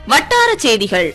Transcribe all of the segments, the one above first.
வட்டார செய்திகள்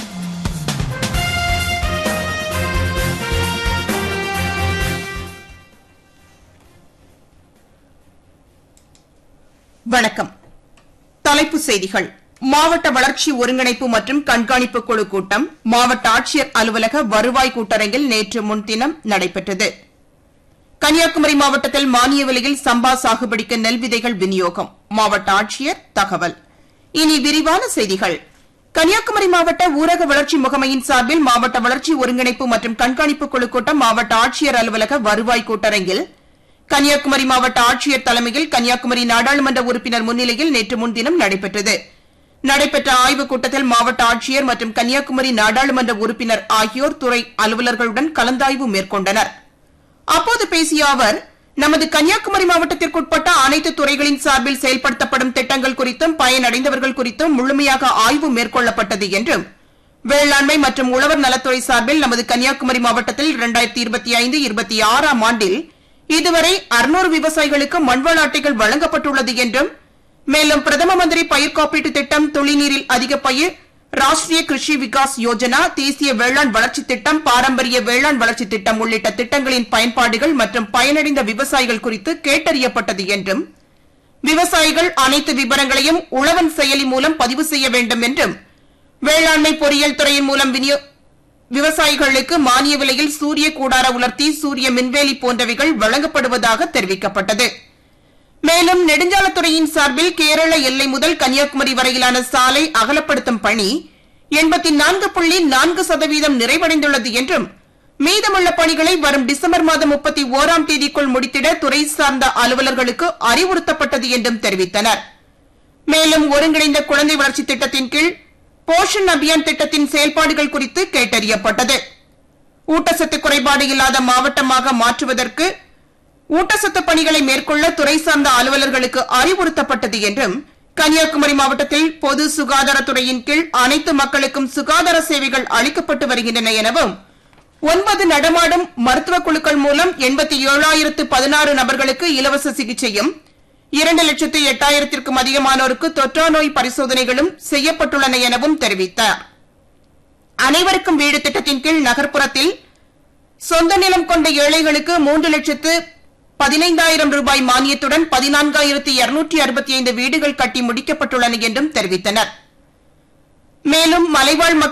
வணக்கம் தலைப்புச் செய்திகள் மாவட்ட வளர்ச்சி ஒருங்கிணைப்பு மற்றும் கண்காணிப்பு குழு கூட்டம் மாவட்ட ஆட்சியர் அலுவலக வருவாய் கூட்டரங்கில் நேற்று முன்தினம் நடைபெற்றது கன்னியாகுமரி மாவட்டத்தில் மானிய விலையில் சம்பா சாகுபடிக்கு நெல் விதைகள் விநியோகம் மாவட்ட ஆட்சியர் தகவல் இனி விரிவான செய்திகள் கன்னியாகுமரி மாவட்ட ஊரக வளர்ச்சி முகமையின் சார்பில் மாவட்ட வளர்ச்சி ஒருங்கிணைப்பு மற்றும் கண்காணிப்பு குழு கூட்டம் மாவட்ட ஆட்சியர் அலுவலக வருவாய் கூட்டரங்கில் கன்னியாகுமரி மாவட்ட ஆட்சியர் தலைமையில் கன்னியாகுமரி நாடாளுமன்ற உறுப்பினர் முன்னிலையில் நேற்று முன்தினம் நடைபெற்றது நடைபெற்ற ஆய்வுக் கூட்டத்தில் மாவட்ட ஆட்சியர் மற்றும் கன்னியாகுமரி நாடாளுமன்ற உறுப்பினர் ஆகியோர் துறை அலுவலர்களுடன் கலந்தாய்வு மேற்கொண்டனர் அப்போது பேசிய அவர் நமது கன்னியாகுமரி மாவட்டத்திற்குட்பட்ட அனைத்து துறைகளின் சார்பில் செயல்படுத்தப்படும் திட்டங்கள் குறித்தும் பயனடைந்தவர்கள் குறித்தும் முழுமையாக ஆய்வு மேற்கொள்ளப்பட்டது என்றும் வேளாண்மை மற்றும் உழவர் நலத்துறை சார்பில் நமது கன்னியாகுமரி மாவட்டத்தில் இரண்டாயிரத்தி இருபத்தி ஐந்து இருபத்தி ஆறாம் ஆண்டில் இதுவரை அறுநூறு விவசாயிகளுக்கு மண்வள அட்டைகள் வழங்கப்பட்டுள்ளது என்றும் மேலும் பிரதம மந்திரி பயிர் காப்பீட்டு திட்டம் துளிநீரில் அதிக பயிர் ராஷ்டிரிய கிருஷி விகாஸ் யோஜனா தேசிய வேளாண் வளர்ச்சி திட்டம் பாரம்பரிய வேளாண் வளர்ச்சி திட்டம் உள்ளிட்ட திட்டங்களின் பயன்பாடுகள் மற்றும் பயனடைந்த விவசாயிகள் குறித்து கேட்டறியப்பட்டது என்றும் விவசாயிகள் அனைத்து விவரங்களையும் உழவன் செயலி மூலம் பதிவு செய்ய வேண்டும் என்றும் வேளாண்மை பொறியியல் துறையின் மூலம் விநியோ- விவசாயிகளுக்கு மானிய விலையில் சூரிய கூடார உலர்த்தி சூரிய மின்வேலி போன்றவைகள் வழங்கப்படுவதாக தெரிவிக்கப்பட்டது மேலும் நெடுஞ்சாலைத்துறையின் சார்பில் கேரள எல்லை முதல் கன்னியாகுமரி வரையிலான சாலை அகலப்படுத்தும் பணி எண்பத்தி நான்கு புள்ளி நான்கு சதவீதம் நிறைவடைந்துள்ளது என்றும் மீதமுள்ள பணிகளை வரும் டிசம்பர் மாதம் முப்பத்தி ஓராம் தேதிக்குள் முடித்திட துறை சார்ந்த அலுவலர்களுக்கு அறிவுறுத்தப்பட்டது என்றும் தெரிவித்தனர் மேலும் ஒருங்கிணைந்த குழந்தை வளர்ச்சி திட்டத்தின் கீழ் போஷன் அபியான் திட்டத்தின் செயல்பாடுகள் குறித்து கேட்டறியப்பட்டது ஊட்டச்சத்து குறைபாடு இல்லாத மாவட்டமாக மாற்றுவதற்கு ஊட்டச்சத்து பணிகளை மேற்கொள்ள துறை சார்ந்த அலுவலர்களுக்கு அறிவுறுத்தப்பட்டது என்றும் கன்னியாகுமரி மாவட்டத்தில் பொது சுகாதாரத்துறையின் கீழ் அனைத்து மக்களுக்கும் சுகாதார சேவைகள் அளிக்கப்பட்டு வருகின்றன எனவும் ஒன்பது நடமாடும் மருத்துவ குழுக்கள் மூலம் எண்பத்தி ஏழாயிரத்து பதினாறு நபர்களுக்கு இலவச சிகிச்சையும் இரண்டு லட்சத்து எட்டாயிரத்திற்கும் அதிகமானோருக்கு தொற்றா நோய் பரிசோதனைகளும் செய்யப்பட்டுள்ளன எனவும் தெரிவித்தார் அனைவருக்கும் வீடு திட்டத்தின் கீழ் நகர்ப்புறத்தில் சொந்த நிலம் கொண்ட ஏழைகளுக்கு மூன்று லட்சத்து பதினைந்தாயிரம் ரூபாய் மானியத்துடன் பதினான்காயிரத்து இருநூற்றி அறுபத்தி ஐந்து வீடுகள் கட்டி முடிக்கப்பட்டுள்ளன என்றும் தெரிவித்தனர் மேலும் மலைவாழ் மக்கள்